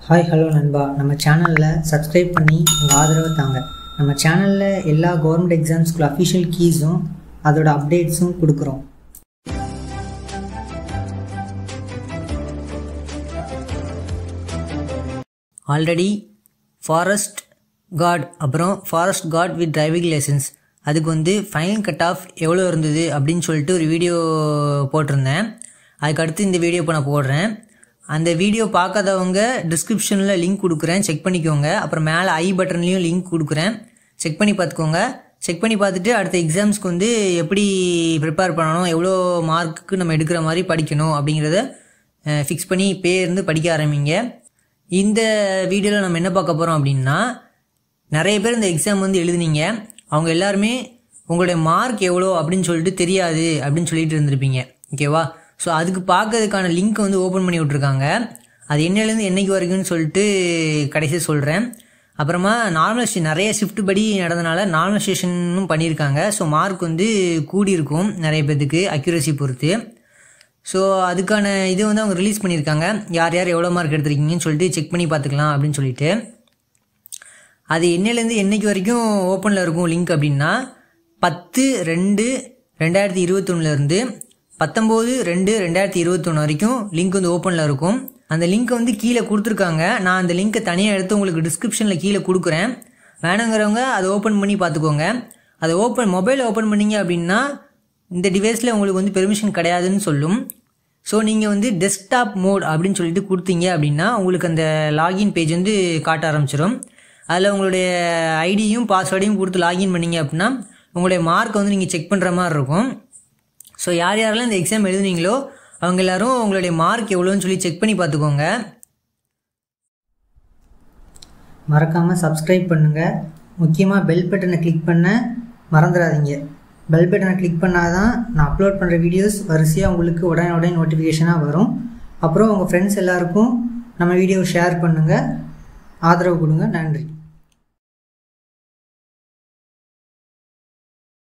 hi hello நண்பா நம்ம சேனலில் சப்ஸ்கிரைப் பண்ணி உங்கள் ஆதரவை தாங்க நம்ம சேனலில் எல்லா கவர்மெண்ட் எக்ஸாம்ஸ்க்குள்ள அஃபிஷியல் கீஸும் அதோட அப்டேட்ஸும் கொடுக்குறோம் ஆல்ரெடி ஃபாரஸ்ட் கார்டு அப்புறம் forest card with driving licence அதுக்கு வந்து ஃபைன் கட் ஆஃப் எவ்வளோ இருந்தது அப்படின்னு சொல்லிட்டு ஒரு வீடியோ போட்டிருந்தேன் அதுக்கு அடுத்து இந்த வீடியோ இப்போ நான் போடுறேன் அந்த வீடியோ பார்க்காதவங்க டிஸ்கிரிப்ஷனில் லிங்க் கொடுக்குறேன் செக் பண்ணிக்கோங்க அப்புறம் மேலே ஐ பட்டன்லேயும் லிங்க் கொடுக்குறேன் செக் பண்ணி பார்த்துக்கோங்க செக் பண்ணி பார்த்துட்டு அடுத்த எக்ஸாம்ஸ்க்கு வந்து எப்படி ப்ரிப்பேர் பண்ணணும் எவ்வளோ மார்க்குக்கு நம்ம எடுக்கிற மாதிரி படிக்கணும் அப்படிங்கிறத ஃபிக்ஸ் பண்ணி இப்போயே இருந்து படிக்க ஆரம்பிங்க இந்த வீடியோவில் நம்ம என்ன பார்க்க போகிறோம் அப்படின்னா நிறைய பேர் இந்த எக்ஸாம் வந்து எழுதுனீங்க அவங்க எல்லாருமே உங்களுடைய மார்க் எவ்வளோ அப்படின்னு சொல்லிட்டு தெரியாது அப்படின்னு சொல்லிட்டு இருந்திருப்பீங்க ஓகேவா ஸோ அதுக்கு பார்க்கறதுக்கான லிங்க் வந்து ஓப்பன் பண்ணி விட்ருக்காங்க அது என்னலேருந்து என்னைக்கு வரைக்கும்னு சொல்லிட்டு கடைசியாக சொல்கிறேன் அப்புறமா நார்மல் நிறைய ஷிஃப்ட் படி நடந்தனால நார்மல் ஸ்டேஷனும் பண்ணியிருக்காங்க ஸோ மார்க் வந்து கூடியிருக்கும் நிறைய பேர்த்துக்கு அக்யூரசி பொறுத்து ஸோ அதுக்கான இது வந்து அவங்க ரிலீஸ் பண்ணியிருக்காங்க யார் யார் எவ்வளோ மார்க் எடுத்திருக்கீங்கன்னு சொல்லிட்டு செக் பண்ணி பார்த்துக்கலாம் அப்படின்னு சொல்லிட்டு அது என்னையிலேருந்து என்னைக்கு வரைக்கும் ஓப்பனில் இருக்கும் லிங்க் அப்படின்னா பத்து ரெண்டு ரெண்டாயிரத்தி இருபத்தொன்னுலேருந்து பத்தொம்போது ரெண்டு ரெண்டாயிரத்தி இருபத்தொன்று வரைக்கும் லிங்க் வந்து ஓப்பனில் இருக்கும் அந்த லிங்க்கை வந்து கீழே கொடுத்துருக்காங்க நான் அந்த லிங்க்கை தனியாக எடுத்து உங்களுக்கு டிஸ்கிரிப்ஷனில் கீழே கொடுக்குறேன் வேணுங்கிறவங்க அதை ஓப்பன் பண்ணி பார்த்துக்கோங்க அதை ஓப்பன் மொபைல் ஓப்பன் பண்ணீங்க அப்படின்னா இந்த டிவைஸில் உங்களுக்கு வந்து பெர்மிஷன் கிடையாதுன்னு சொல்லும் ஸோ நீங்கள் வந்து டெஸ்க்டாப் மோட் அப்படின்னு சொல்லிட்டு கொடுத்தீங்க அப்படின்னா உங்களுக்கு அந்த லாகின் பேஜ் வந்து காட்ட ஆரம்பிச்சிடும் அதில் உங்களுடைய ஐடியும் பாஸ்வேர்டையும் கொடுத்து லாகின் பண்ணீங்க அப்படின்னா உங்களுடைய மார்க்கை வந்து நீங்கள் செக் பண்ணுற மாதிரி இருக்கும் ஸோ யார் யாரெல்லாம் இந்த எக்ஸாம் எழுதுனீங்களோ அவங்க எல்லாரும் உங்களுடைய மார்க் எவ்வளோன்னு சொல்லி செக் பண்ணி பார்த்துக்கோங்க மறக்காமல் சப்ஸ்கிரைப் பண்ணுங்கள் முக்கியமாக பெல் பட்டனை கிளிக் பண்ண மறந்துடாதீங்க பெல் பட்டனை கிளிக் பண்ணால் தான் நான் அப்லோட் பண்ணுற வீடியோஸ் வரிசையாக உங்களுக்கு உடனே உடனே நோட்டிஃபிகேஷனாக வரும் அப்புறம் உங்கள் ஃப்ரெண்ட்ஸ் எல்லாருக்கும் நம்ம வீடியோ ஷேர் பண்ணுங்கள் ஆதரவு கொடுங்க நன்றி